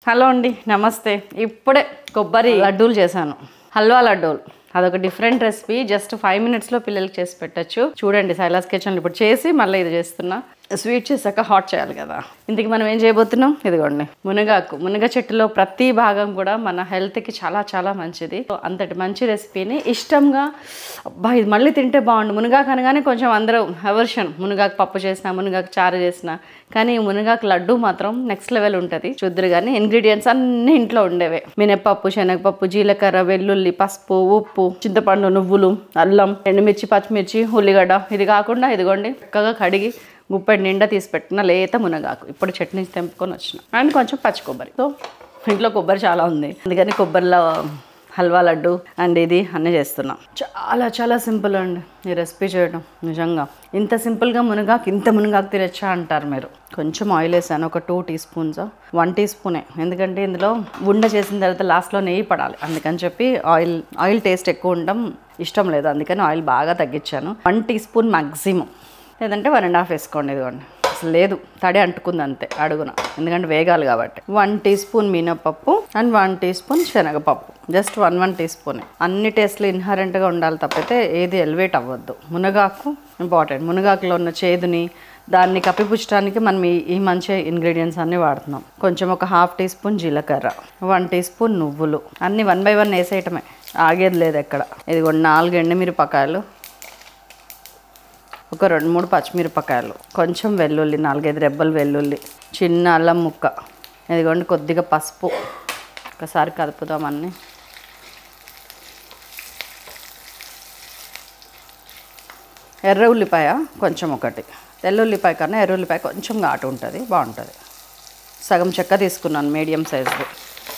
hello అండి నమస్తే ఇప్పుడే కొబ్బరి లడ్డూలు చేశాను హల్వా లడ్డూలు అదొక డిఫరెంట్ రెసిపీ జస్ట్ ఫైవ్ మినిట్స్లో పిల్లలకి చేసి పెట్టచ్చు చూడండి సైలాస్ కిచెన్లో ఇప్పుడు చేసి మళ్ళీ ఇది చేస్తున్నా స్వీట్ చేశాక హాట్ చేయాలి కదా ఇంతకు మనం ఏం చేయబోతున్నాం ఇదిగోండి మునగాకు మునగ చెట్టులో ప్రతి భాగం కూడా మన హెల్త్కి చాలా చాలా మంచిది సో అంతటి మంచి రెసిపీని ఇష్టంగా అబ్బా ఇది మళ్ళీ తింటే బాగుండు మునగాకు అనగానే కొంచెం అందరూ అవర్షన్ మునగాకు పప్పు చేసిన మునగాకు చారు చేసిన కానీ ఈ మునగాకు లడ్డు మాత్రం నెక్స్ట్ లెవెల్ ఉంటుంది చూద్దరు కానీ ఇంగ్రీడియంట్స్ అన్ని ఇంట్లో ఉండేవే మినపప్పు శనగపప్పు జీలకర్ర వెల్లుల్లి పసుపు ఉప్పు చింతపండు నువ్వులు అల్లం ఎండుమిర్చి పచ్చిమిర్చి ఉల్లిగడ్డ ఇది కాకుండా ఇదిగోండి చక్కగా కడిగి గుప్పెడి నిండా తీసి పెట్టిన లేత మునగాకు ఇప్పుడు చట్నీ తెంపుకొని వచ్చిన అండ్ కొంచెం పచ్చి కొబ్బరి సో ఇంట్లో కొబ్బరి చాలా ఉంది అందుకని కొబ్బరిలో హల్వా లడ్డు అండ్ ఇది అన్నీ చేస్తున్నాం చాలా చాలా సింపుల్ అండి ఈ రెసిపీ చేయడం నిజంగా ఇంత సింపుల్గా మునగాకు ఇంత మునగాకు తినచ్చా అంటారు మీరు కొంచెం ఆయిల్ వేసాను ఒక టూ టీ స్పూన్స్ వన్ టీ స్పూనే ఎందుకంటే ఇందులో ఉండ చేసిన తర్వాత లాస్ట్లో నెయ్యి పడాలి అందుకని చెప్పి ఆయిల్ ఆయిల్ టేస్ట్ ఎక్కువ ఉండడం ఇష్టం లేదు అందుకని ఆయిల్ బాగా తగ్గించాను వన్ టీ స్పూన్ మ్యాక్సిమం లేదంటే వన్ అండ్ హాఫ్ వేసుకోండి ఇదిగోండి అసలు లేదు తడి అంటుకుంది అంతే అడుగున ఎందుకంటే వేగాలి కాబట్టి వన్ టీ స్పూన్ మినపప్పు అండ్ వన్ టీ స్పూన్ శనగపప్పు just one one teaspoon అన్ని టేస్ట్లు ఇన్హరెంట్గా ఉండాలి తప్పితే ఏది ఎలివేట్ అవ్వద్దు మునగాకు ఇంపార్టెంట్ మునగాకులో ఉన్న చేదుని దాన్ని కప్పిపుచ్చడానికి మనం ఈ ఈ మంచి ఇంగ్రీడియంట్స్ అన్నీ వాడుతున్నాం కొంచెం ఒక హాఫ్ టీ స్పూన్ జీలకర్ర వన్ టీ స్పూన్ నువ్వులు అన్నీ వన్ బై వన్ వేసేయటమే ఆగేది లేదు ఎక్కడ ఇదిగోండి నాలుగు ఎండుమిరపకాయలు ఒక రెండు మూడు పచ్చిమిరపకాయలు కొంచెం వెల్లుల్లి నాలుగైదు రెబ్బలు వెల్లుల్లి చిన్న అల్లం ముక్క ఇదిగోండి కొద్దిగా పసుపు ఒకసారి కలుపుదాం అన్నీ ఎర్ర ఉల్లిపాయ కొంచెం ఒకటి తెల్ల ఉల్లిపాయ కన్నా ఎర్ర ఉల్లిపాయ కొంచెం ఘాటు ఉంటుంది బాగుంటుంది సగం చెక్క తీసుకున్నాను మీడియం సైజు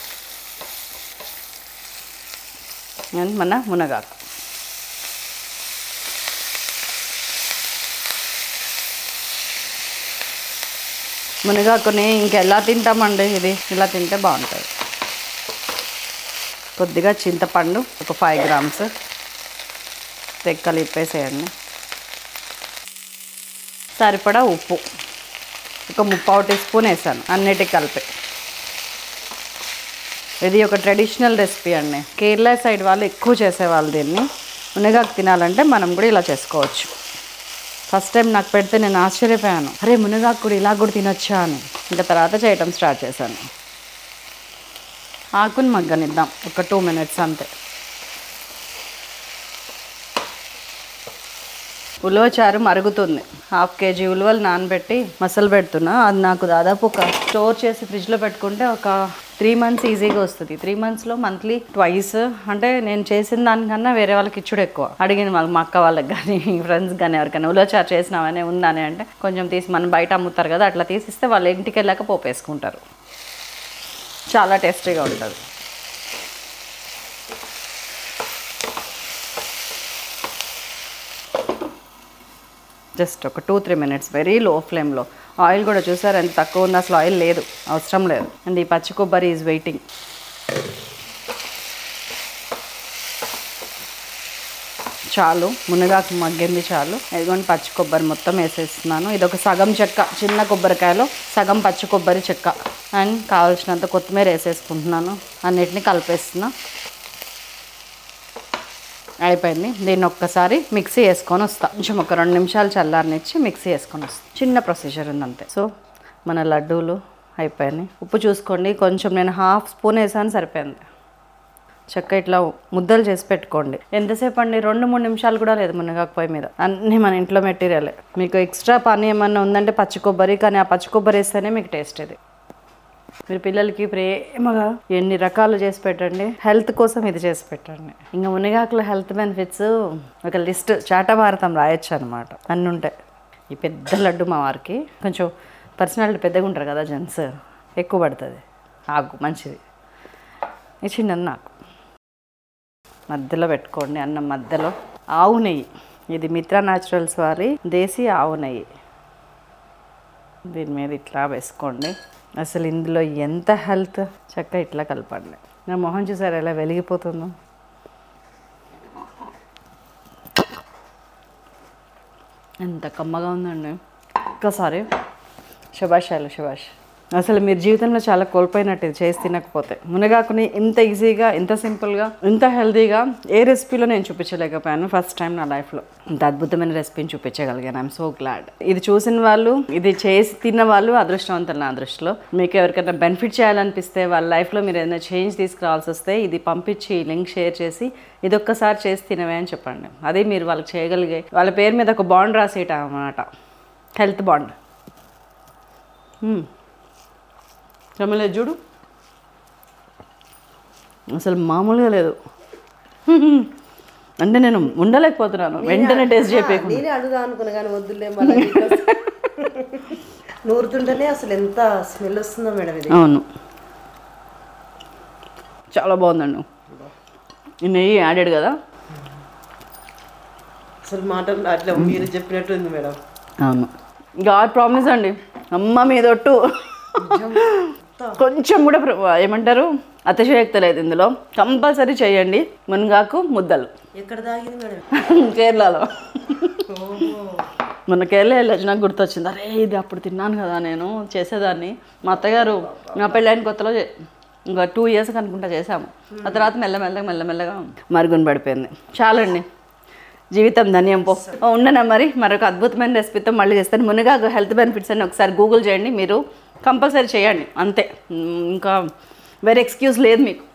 అండ్ మన మునగాకు మునగాకుని ఇంకెలా తింటామండి ఇది ఇలా తింటే బాగుంటుంది కొద్దిగా చింతపండు ఒక ఫైవ్ గ్రామ్స్ తెక్కలు ఇప్పేసేయండి సరిపడా ఉప్పు ఒక ముప్పావు టీ స్పూన్ వేసాను అన్నిటికి కలిపి ఇది ఒక ట్రెడిషనల్ రెసిపీ అండి కేరళ సైడ్ వాళ్ళు ఎక్కువ చేసేవాళ్ళు దీన్ని మునగాకు తినాలంటే మనం కూడా ఇలా చేసుకోవచ్చు ఫస్ట్ టైం నాకు పెడితే నేను ఆశ్చర్యపోయాను అరే మునగాకు కూడా ఇలా కూడా తినొచ్చా అని ఇంకా తర్వాత చేయటం స్టార్ట్ చేశాను ఆకుని మగ్గనిద్దాం ఒక టూ మినిట్స్ అంతే ఉలవచారు మరుగుతుంది హాఫ్ కేజీ ఉలవలు నానబెట్టి మసలు పెడుతున్నా అది నాకు దాదాపు ఒక స్టోర్ చేసి ఫ్రిడ్జ్లో పెట్టుకుంటే ఒక త్రీ మంత్స్ ఈజీగా వస్తుంది త్రీ మంత్స్లో మంత్లీ ట్వైస్ అంటే నేను చేసిన దానికన్నా వేరే వాళ్ళకి ఇచ్చుడు ఎక్కువ అడిగిన వాళ్ళకి మా అక్క వాళ్ళకి కానీ ఫ్రెండ్స్ కానీ ఎవరికైనా ఉలవచారు చేసినామనే ఉందని అంటే కొంచెం తీసి మనం బయట అమ్ముతారు కదా అట్లా తీసిస్తే వాళ్ళు ఇంటికి వెళ్ళాక పోపు వేసుకుంటారు చాలా టేస్టీగా ఉంటుంది జస్ట్ ఒక two three minutes very low ఫ్లేమ్లో ఆయిల్ కూడా చూసారు ఎంత తక్కువ ఉంది అసలు ఆయిల్ లేదు అవసరం లేదు అండ్ ఈ పచ్చి కొబ్బరి ఈజ్ వెయిటింగ్ చాలు మునగాకు మగ్గింది చాలు ఇదిగోండి పచ్చి కొబ్బరి మొత్తం వేసేస్తున్నాను ఇది ఒక సగం చెక్క చిన్న కొబ్బరికాయలో సగం పచ్చి కొబ్బరి చెక్క అండ్ కావాల్సినంత కొత్తిమీర వేసేసుకుంటున్నాను అన్నిటిని కలిపేస్తున్నా అయిపోయింది దీన్ని ఒక్కసారి మిక్సీ వేసుకొని వస్తా కొంచెం ఒక రెండు నిమిషాలు చల్లారనిచ్చి మిక్సీ వేసుకొని వస్తా చిన్న ప్రొసీజర్ ఉంది అంతే సో మన లడ్డూలు అయిపోయినాయి ఉప్పు చూసుకోండి కొంచెం నేను హాఫ్ స్పూన్ వేసాను సరిపోయింది చక్క ఇట్లా ముద్దలు చేసి పెట్టుకోండి ఎంతసేపు అండి రెండు మూడు నిమిషాలు కూడా లేదు మునగాకు పొయ్యి మీద అన్నీ మన ఇంట్లో మెటీరియలే మీకు ఎక్స్ట్రా పని ఏమన్నా ఉందంటే పచ్చి కొబ్బరి కానీ ఆ పచ్చి కొబ్బరి వేస్తేనే మీకు టేస్ట్ ఇది మీరు పిల్లలకి ప్రేమగా ఎన్ని రకాలు చేసి పెట్టండి హెల్త్ కోసం ఇది చేసి పెట్టండి ఇంకా మునగాకుల హెల్త్ బెనిఫిట్స్ ఒక లిస్ట్ చాటభారతం రాయొచ్చు అనమాట అన్నీ ఉంటాయి ఈ పెద్ద లడ్డు మా వారికి కొంచెం పర్సనాలిటీ పెద్దగా ఉంటారు కదా జెంట్స్ ఎక్కువ పడుతుంది ఆకు మంచిది ఈ చిన్నది నాకు మధ్యలో పెట్టుకోండి అన్నం మధ్యలో ఆవు నెయ్యి ఇది మిత్ర న్యాచురల్స్ వారి దేశీ ఆవు నెయ్యి దీని మీద ఇట్లా వేసుకోండి అసలు ఇందులో ఎంత హెల్త్ చక్క ఇట్లా కలపండి నా మొహం చూసారు ఎలా వెలిగిపోతుందో ఎంత కమ్మగా ఉందండి ఒక్కసారి శుభాషాలు శుభాష్ అసలు మీరు జీవితంలో చాలా కోల్పోయినట్టు ఇది చేసి తినకపోతే మునగాకుని ఇంత ఈజీగా ఇంత సింపుల్గా ఇంత హెల్తీగా ఏ రెసిపీలో నేను చూపించలేకపోయాను ఫస్ట్ టైం నా లైఫ్లో ఇంత అద్భుతమైన రెసిపీని చూపించగలిగాను ఐఎమ్ సో గ్లాడ్ ఇది చూసిన వాళ్ళు ఇది చేసి తిన్న వాళ్ళు అదృష్టవంతులు నా దృష్టిలో మీకు ఎవరికైనా బెనిఫిట్ చేయాలనిపిస్తే వాళ్ళ లైఫ్లో మీరు ఏదైనా చేంజ్ తీసుకురావాల్సి వస్తే ఇది పంపించి లింక్ షేర్ చేసి ఇది ఒక్కసారి చేసి తినవే అని చెప్పండి అదే మీరు వాళ్ళకి చేయగలిగే వాళ్ళ పేరు మీద ఒక బాండ్ రాసేయటం అన్నమాట హెల్త్ బాండ్ రమలే చూడు అసలు మామూలుగా లేదు అంటే నేను ఉండలేకపోతున్నాను వెంటనే టేస్ట్ చెప్పేకు నేనే అడుగుదా అనుకున్నా కానీ వద్దులే మళ్ళీ నూరుతుంటేనే అసలు ఎంత స్మెల్ వస్తుందో మేడం ఇది అవును చాలా బాగుందండి ఈ నెయ్యి యాడెడ్ కదా అసలు మాటలు అట్లా మీరు చెప్పినట్టు ఉంది మేడం అవును గాడ్ ప్రామిస్ అండి అమ్మ మీదొట్టు కొంచెం కూడా ప్ర- ఏమంటారు అతిశయోక్త లేదు ఇందులో కంపల్సరీ చేయండి మునగాకు ముద్దలు ఎక్కడ తాగింది మేడం కేరళలో మొన్న కేరళ వెళ్ళొచ్చు నాకు గుర్తొచ్చింది అరే ఇది అప్పుడు తిన్నాను కదా నేను చేసేదాన్ని మా అత్తగారు నా పెళ్ళైన కొత్తలో చే- ఇంకా టూ ఇయర్స్ అనుకుంటా చేసాము ఆ తర్వాత మెల్లమెల్లగా మెల్లమెల్లగా మరుగున పడిపోయింది చాలండి జీవితం ధన్యం పో ఉండనా మరి మరొక అద్భుతమైన రెసిపీతో మళ్ళీ చేస్తాను మునగా హెల్త్ బెనిఫిట్స్ అని ఒకసారి గూగుల్ చేయండి మీరు కంపల్సరీ చేయండి అంతే ఉమ్, ఇంకా వేరే ఎక్స్క్యూజ్ లేదు మీకు